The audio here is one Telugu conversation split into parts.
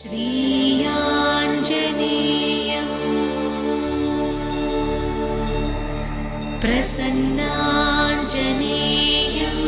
श्रीयाञ्जनेयम् प्रसन्नाञ्जनेयम्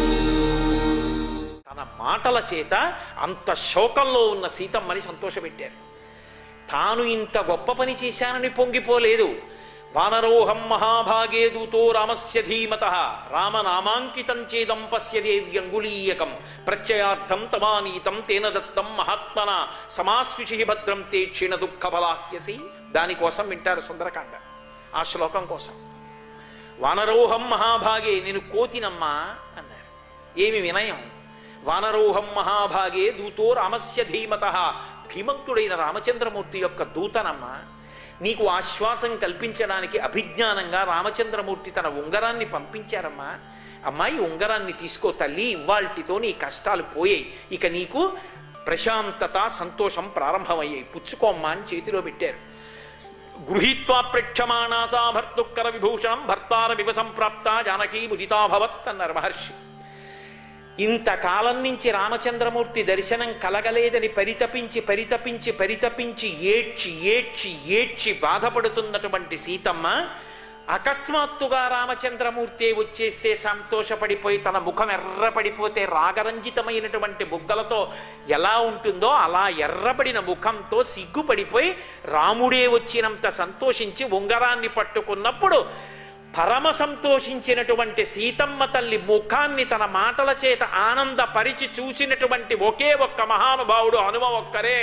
తన మాటల చేత అంత శోకంలో ఉన్న సీతమ్మని సంతోషపెట్టారు తాను ఇంత గొప్ప పని చేశానని పొంగిపోలేదు వానరోహం మహాభాగే దూతో రామస్య ధీమత రామనామాంకితం చేదం పశ్య దేవ్యంగుళీయకం ప్రత్యయార్థం తమానీతం తేన దత్తం మహాత్మన సమాశ్విషి భద్రం తే క్షీణ దుఃఖ బలాహ్యసి దానికోసం వింటారు సుందరకాండ ఆ శ్లోకం కోసం వానరోహం మహాభాగే నేను కోతినమ్మా అన్నారు ఏమి వినయం వానరోహం మహాభాగే దూతో రామస్య ధీమత ధీమంతుడైన రామచంద్రమూర్తి యొక్క దూతనమ్మ నీకు ఆశ్వాసం కల్పించడానికి అభిజ్ఞానంగా రామచంద్రమూర్తి తన ఉంగరాన్ని పంపించారమ్మా అమ్మాయి ఉంగరాన్ని తీసుకో తల్లి ఇవాల్టితో నీ కష్టాలు పోయాయి ఇక నీకు ప్రశాంతత సంతోషం ప్రారంభమయ్యాయి పుచ్చుకోమ్మా అని చేతిలో పెట్టారు గృహీత్వా ప్రేక్షమాణాసా భర్తుక్కర విభూషణం భర్తారమివ సంప్రాప్త జానకీ ముదితాభవత్ అన్నారు మహర్షి ఇంతకాలం నుంచి రామచంద్రమూర్తి దర్శనం కలగలేదని పరితపించి పరితపించి పరితపించి ఏడ్చి ఏడ్చి ఏడ్చి బాధపడుతున్నటువంటి సీతమ్మ అకస్మాత్తుగా రామచంద్రమూర్తి వచ్చేస్తే సంతోషపడిపోయి తన ముఖం ఎర్రపడిపోతే రాగరంజితమైనటువంటి బుగ్గలతో ఎలా ఉంటుందో అలా ఎర్రబడిన ముఖంతో సిగ్గుపడిపోయి రాముడే వచ్చినంత సంతోషించి ఉంగరాన్ని పట్టుకున్నప్పుడు పరమ సంతోషించినటువంటి సీతమ్మ తల్లి ముఖాన్ని తన మాటల చేత ఆనందపరిచి చూసినటువంటి ఒకే ఒక్క మహానుభావుడు హనుమ ఒక్కరే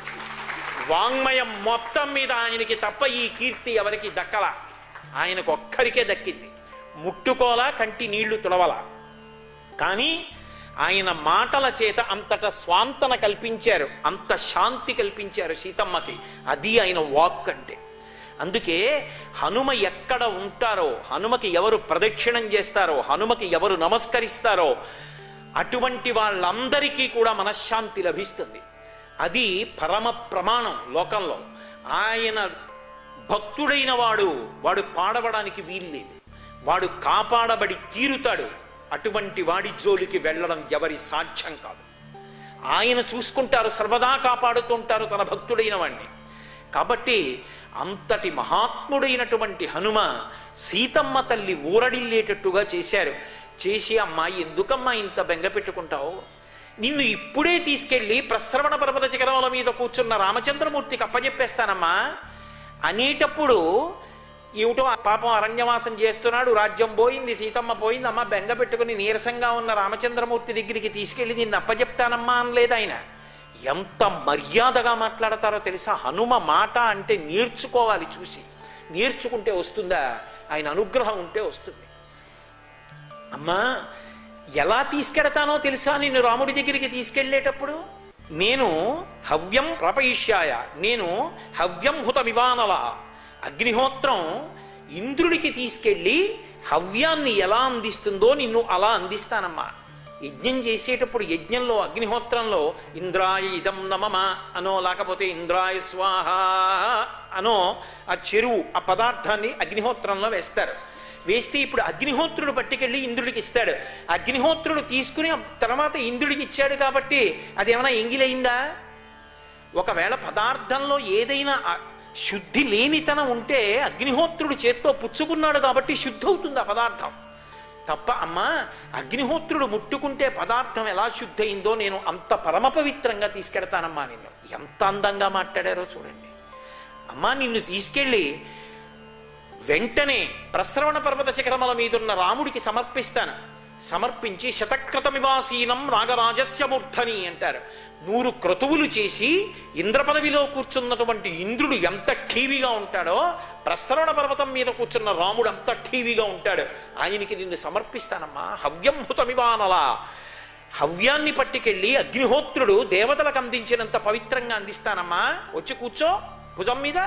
వాంగ్మయం మొత్తం మీద ఆయనకి తప్ప ఈ కీర్తి ఎవరికి దక్కల ఆయనకు ఒక్కరికే దక్కింది ముట్టుకోలా కంటి నీళ్లు తుడవలా కానీ ఆయన మాటల చేత అంతట స్వాంతన కల్పించారు అంత శాంతి కల్పించారు సీతమ్మకి అది ఆయన వాక్ అంటే అందుకే హనుమ ఎక్కడ ఉంటారో హనుమకి ఎవరు ప్రదక్షిణం చేస్తారో హనుమకి ఎవరు నమస్కరిస్తారో అటువంటి వాళ్ళందరికీ కూడా మనశ్శాంతి లభిస్తుంది అది పరమ ప్రమాణం లోకంలో ఆయన భక్తుడైన వాడు వాడు పాడవడానికి వీల్లేదు వాడు కాపాడబడి తీరుతాడు అటువంటి వాడి జోలికి వెళ్ళడం ఎవరి సాధ్యం కాదు ఆయన చూసుకుంటారు సర్వదా కాపాడుతుంటారు తన భక్తుడైన వాణ్ణి కాబట్టి అంతటి మహాత్ముడైనటువంటి హనుమ సీతమ్మ తల్లి ఊరడిల్లేటట్టుగా చేశారు చేసి అమ్మాయి ఎందుకమ్మా ఇంత బెంగ పెట్టుకుంటావు నిన్ను ఇప్పుడే తీసుకెళ్ళి ప్రశ్రవణ పర్వత శిఖరముల మీద కూర్చున్న రామచంద్రమూర్తికి అప్పజెప్పేస్తానమ్మా అనేటప్పుడు ఏమిటో ఆ పాపం అరణ్యవాసం చేస్తున్నాడు రాజ్యం పోయింది సీతమ్మ పోయింది అమ్మ బెంగ పెట్టుకుని నీరసంగా ఉన్న రామచంద్రమూర్తి దగ్గరికి తీసుకెళ్ళి నిన్ను అప్పజెప్తానమ్మా అనలేదు ఆయన ఎంత మర్యాదగా మాట్లాడతారో తెలుసా హనుమ మాట అంటే నేర్చుకోవాలి చూసి నేర్చుకుంటే వస్తుందా ఆయన అనుగ్రహం ఉంటే వస్తుంది అమ్మా ఎలా తీసుకెడతానో తెలుసా నిన్ను రాముడి దగ్గరికి తీసుకెళ్ళేటప్పుడు నేను హవ్యం ప్రపయిష్యాయ నేను హవ్యం హుత వివానవ అగ్నిహోత్రం ఇంద్రుడికి తీసుకెళ్ళి హవ్యాన్ని ఎలా అందిస్తుందో నిన్ను అలా అందిస్తానమ్మా యజ్ఞం చేసేటప్పుడు యజ్ఞంలో అగ్నిహోత్రంలో ఇంద్రాయ ఇదం నమమ అనో లేకపోతే ఇంద్రాయ స్వాహ అనో ఆ చెరువు ఆ పదార్థాన్ని అగ్నిహోత్రంలో వేస్తారు వేస్తే ఇప్పుడు అగ్నిహోత్రుడు పట్టుకెళ్ళి ఇంద్రుడికి ఇస్తాడు అగ్నిహోత్రుడు తీసుకుని ఆ తర్వాత ఇంద్రుడికి ఇచ్చాడు కాబట్టి అదేమైనా ఎంగిలైందా ఒకవేళ పదార్థంలో ఏదైనా ఆ- శుద్ధి లేనితనం ఉంటే అగ్నిహోత్రుడు చేత్తో పుచ్చుకున్నాడు కాబట్టి శుద్ధి అవుతుంది ఆ పదార్థం తప్ప అమ్మా అగ్నిహోత్రుడు ముట్టుకుంటే పదార్థం ఎలా శుద్ధి అయిందో నేను అంత పరమ పవిత్రంగా తీసుకెడతానమ్మా నిన్ను ఎంత అందంగా మాట్లాడారో చూడండి అమ్మా నిన్ను తీసుకెళ్ళి వెంటనే ప్రశ్రవణ పర్వత శిఖరముల మీదున్న రాముడికి సమర్పిస్తాను సమర్పించి శతక్రతమివాసీనం నాగరాజస్య మూర్ధని అంటారు నూరు క్రతువులు చేసి ఇంద్ర పదవిలో కూర్చున్నటువంటి ఇంద్రుడు ఎంత ఠీవిగా ఉంటాడో ప్రశ్రవణ పర్వతం మీద కూర్చున్న రాముడు అంత ఠీవిగా ఉంటాడు ఆయనకి నిన్ను సమర్పిస్తానమ్మా హవ్యం హుతమివానలా హవ్యాన్ని పట్టుకెళ్ళి అగ్నిహోత్రుడు దేవతలకు అందించినంత పవిత్రంగా అందిస్తానమ్మా వచ్చి కూర్చో భుజం మీద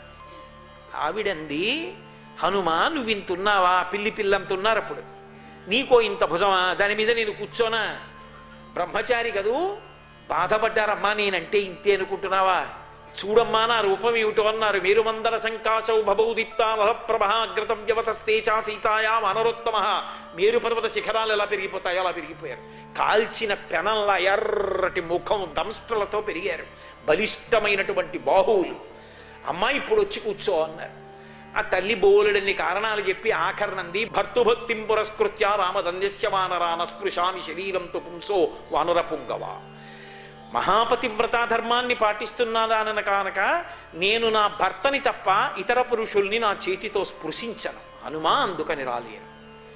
ఆవిడంది హనుమా నువ్వు ఇంతున్నావా పిల్లి పిల్లంతున్నారు అప్పుడు నీకో ఇంత భుజమా దాని మీద నేను కూర్చోనా బ్రహ్మచారి కదూ బాధపడ్డారమ్మా నేనంటే ఇంతే అనుకుంటున్నావా చూడమ్మా నా రూపం ఏమిటో అన్నారు మేరుమందర సంకాశౌ భబౌ దీప్తామలప్రభాగ్రతవ్యవతస్తే చా సీతాయా అనరోత్తమ మేరు పర్వత శిఖరాలు ఎలా పెరిగిపోతాయో అలా పెరిగిపోయారు కాల్చిన పెనంలా ఎర్రటి ముఖం దంష్టలతో పెరిగారు బలిష్టమైనటువంటి బాహువులు అమ్మ ఇప్పుడు వచ్చి కూర్చో అన్నారు ఆ తల్లి బోలెడన్ని కారణాలు చెప్పి ఆఖరణంది భర్తుభక్తిం పురస్కృత్య రామదంద్యస్య వానరాన స్పృశామి శరీరంతో పుంసో వానర పుంగవ మహాపతివ్రతా ధర్మాన్ని పాటిస్తున్నాదానన కానక నేను నా భర్తని తప్ప ఇతర పురుషుల్ని నా చేతితో స్పృశించను హనుమా అందుకని రాలేను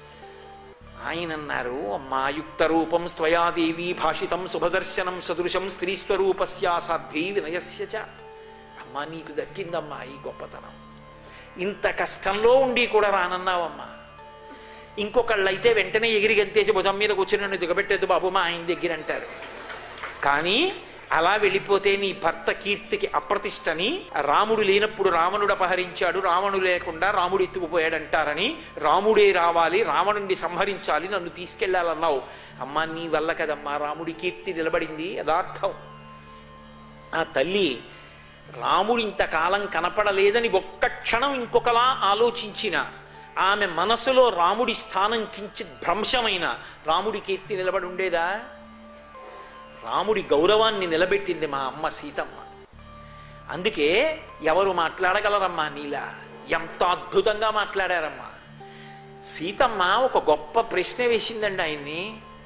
ఆయన అన్నారు అమ్మాయుక్త రూపం స్వయాదేవి భాషితం శుభదర్శనం సదృశం స్త్రీస్వరూపస్యా సాధ్వీ వినయస్య చ అమ్మా నీకు దక్కిందమ్మా ఈ గొప్పతనం ఇంత కష్టంలో ఉండి కూడా రానన్నావమ్మా ఇంకొకళ్ళైతే వెంటనే ఎగిరి గంతేసి భుజం మీద కూర్చుని నన్ను దిగబెట్టేది బాబు మా ఆయన దగ్గర అంటారు కానీ అలా వెళ్ళిపోతే నీ భర్త కీర్తికి అప్రతిష్టని రాముడు లేనప్పుడు రావణుడు అపహరించాడు రావణుడు లేకుండా రాముడు ఎత్తుకుపోయాడంటారని రాముడే రావాలి రావణుడిని సంహరించాలి నన్ను తీసుకెళ్లాలన్నావు అమ్మా నీ వల్ల కదమ్మా రాముడి కీర్తి నిలబడింది యథార్థం ఆ తల్లి రాముడు ఇంతకాలం కనపడలేదని ఒక్క క్షణం ఇంకొకలా ఆలోచించిన ఆమె మనసులో రాముడి స్థానం కించిత్ భ్రంశమైన రాముడి కీర్తి నిలబడి ఉండేదా రాముడి గౌరవాన్ని నిలబెట్టింది మా అమ్మ సీతమ్మ అందుకే ఎవరు మాట్లాడగలరమ్మా నీలా ఎంత అద్భుతంగా మాట్లాడారమ్మా సీతమ్మ ఒక గొప్ప ప్రశ్న వేసిందండి ఆయన్ని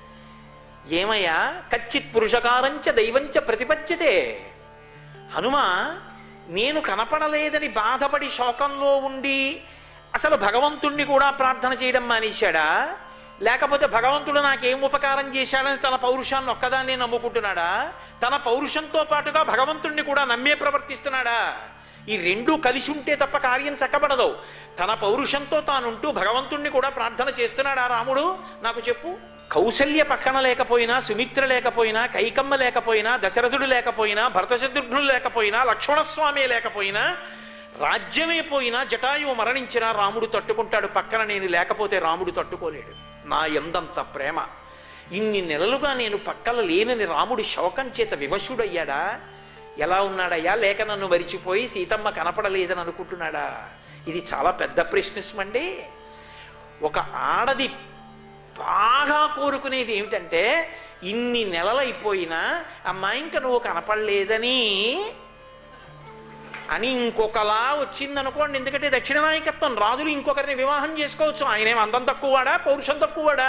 ఏమయ్యా కచ్చిత్ పురుషకారంచ దైవంచ ప్రతిపద్యతే హనుమ నేను కనపడలేదని బాధపడి శోకంలో ఉండి అసలు భగవంతుణ్ణి కూడా ప్రార్థన చేయడం మానేశాడా లేకపోతే భగవంతుడు నాకేం ఉపకారం చేశాడని తన పౌరుషాన్ని ఒక్కదాన్ని నమ్ముకుంటున్నాడా తన పౌరుషంతో పాటుగా భగవంతుణ్ణి కూడా నమ్మే ప్రవర్తిస్తున్నాడా ఈ రెండూ కలిసి ఉంటే తప్ప కార్యం చక్కబడదు తన పౌరుషంతో తానుంటూ భగవంతుణ్ణి కూడా ప్రార్థన చేస్తున్నాడా రాముడు నాకు చెప్పు కౌసల్య పక్కన లేకపోయినా సుమిత్ర లేకపోయినా కైకమ్మ లేకపోయినా దశరథుడు లేకపోయినా భరతశత్రుఘ్నులు లేకపోయినా లక్ష్మణస్వామి లేకపోయినా రాజ్యమే పోయినా జటాయువు మరణించినా రాముడు తట్టుకుంటాడు పక్కన నేను లేకపోతే రాముడు తట్టుకోలేడు నా ఎందంత ప్రేమ ఇన్ని నెలలుగా నేను పక్కన లేనని రాముడు శోకం చేత వివశుడయ్యాడా ఎలా ఉన్నాడయ్యా లేక నన్ను మరిచిపోయి సీతమ్మ కనపడలేదని అనుకుంటున్నాడా ఇది చాలా పెద్ద ప్రశ్నిస్మండి ఒక ఆడది బాగా కోరుకునేది ఏమిటంటే ఇన్ని నెలలైపోయినా అమ్మా ఇంకా నువ్వు కనపడలేదని అని ఇంకొకలా వచ్చిందనుకోండి ఎందుకంటే దక్షిణ నాయకత్వం రాజులు ఇంకొకరిని వివాహం చేసుకోవచ్చు ఆయనేం అందం తక్కువవాడా పౌరుషం తక్కువవాడా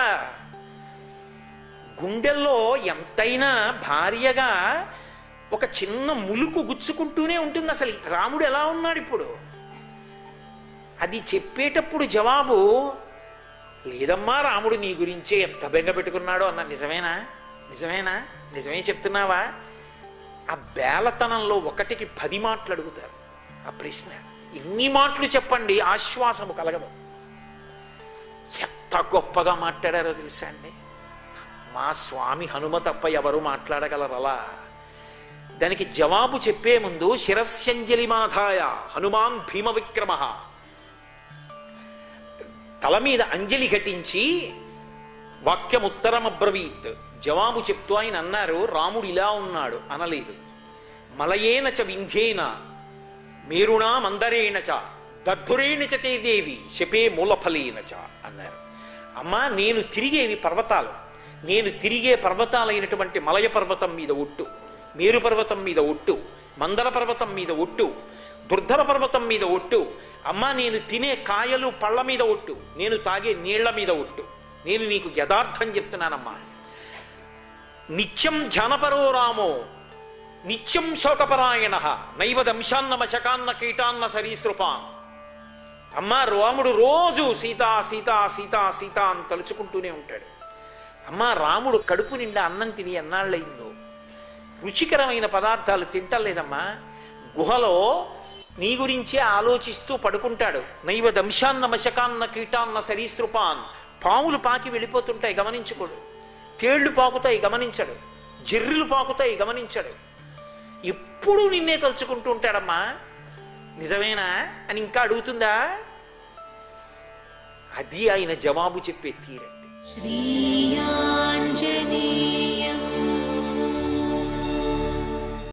గుండెల్లో ఎంతైనా భార్యగా ఒక చిన్న ములుకు గుచ్చుకుంటూనే ఉంటుంది అసలు రాముడు ఎలా ఉన్నాడు ఇప్పుడు అది చెప్పేటప్పుడు జవాబు లేదమ్మా రాముడు నీ గురించే ఎంత బెంగ పెట్టుకున్నాడో అన్న నిజమేనా నిజమేనా నిజమే చెప్తున్నావా ఆ బేలతనంలో ఒకటికి పది మాటలు అడుగుతారు ఆ ప్రశ్న ఇన్ని మాటలు చెప్పండి ఆశ్వాసము కలగదు ఎంత గొప్పగా మాట్లాడారో తెలుసా అండి మా స్వామి హనుమ తప్ప ఎవరు మాట్లాడగలరలా దానికి జవాబు చెప్పే ముందు శిరస్యంజలి మాధాయ హనుమాన్ భీమ విక్రమ తల మీద అంజలి ఘటించి వాక్యముత్తరమబ్రవీత్ జవాబు చెప్తూ ఆయన అన్నారు రాముడు ఇలా ఉన్నాడు అనలేదు మలయేన చ వింధ్యేన మేరుణా మందరేణ చ దర్ధురేణ చ తే దేవి శపే మూలఫలేన చ అన్నారు అమ్మా నేను తిరిగేవి పర్వతాలు నేను తిరిగే పర్వతాలైనటువంటి మలయ పర్వతం మీద ఒట్టు మేరు పర్వతం మీద ఒట్టు మందర పర్వతం మీద ఒట్టు దుర్ధర పర్వతం మీద ఒట్టు అమ్మా నేను తినే కాయలు పళ్ళ మీద ఒట్టు నేను తాగే నీళ్ల మీద ఒట్టు నేను నీకు యథార్థం చెప్తున్నానమ్మా నిత్యం ధ్యానపరో రామో నిత్యం శోకపరాయణ నైవ దంశాన్న మశకాన్న కీటాన్న సరీసృపాన్ అమ్మా రాముడు రోజు సీతా సీతా సీతా సీతా అని తలుచుకుంటూనే ఉంటాడు అమ్మా రాముడు కడుపు నిండా అన్నం తిని ఎన్నాళ్ళయిందో రుచికరమైన పదార్థాలు తింటలేదమ్మా గుహలో నీ గురించే ఆలోచిస్తూ పడుకుంటాడు నైవ దంశాన్న మశకాన్న కీటాన్న సరీసృపాన్ పాములు పాకి వెళ్ళిపోతుంటాయి గమనించుకోడు తేళ్లు పాకుతాయి గమనించడు జర్రిలు పాకుతాయి గమనించడు ఎప్పుడు నిన్నే తలుచుకుంటూ ఉంటాడమ్మా నిజమేనా అని ఇంకా అడుగుతుందా అది ఆయన జవాబు చెప్పే తీరండి श्रीयाञ्जनेयम्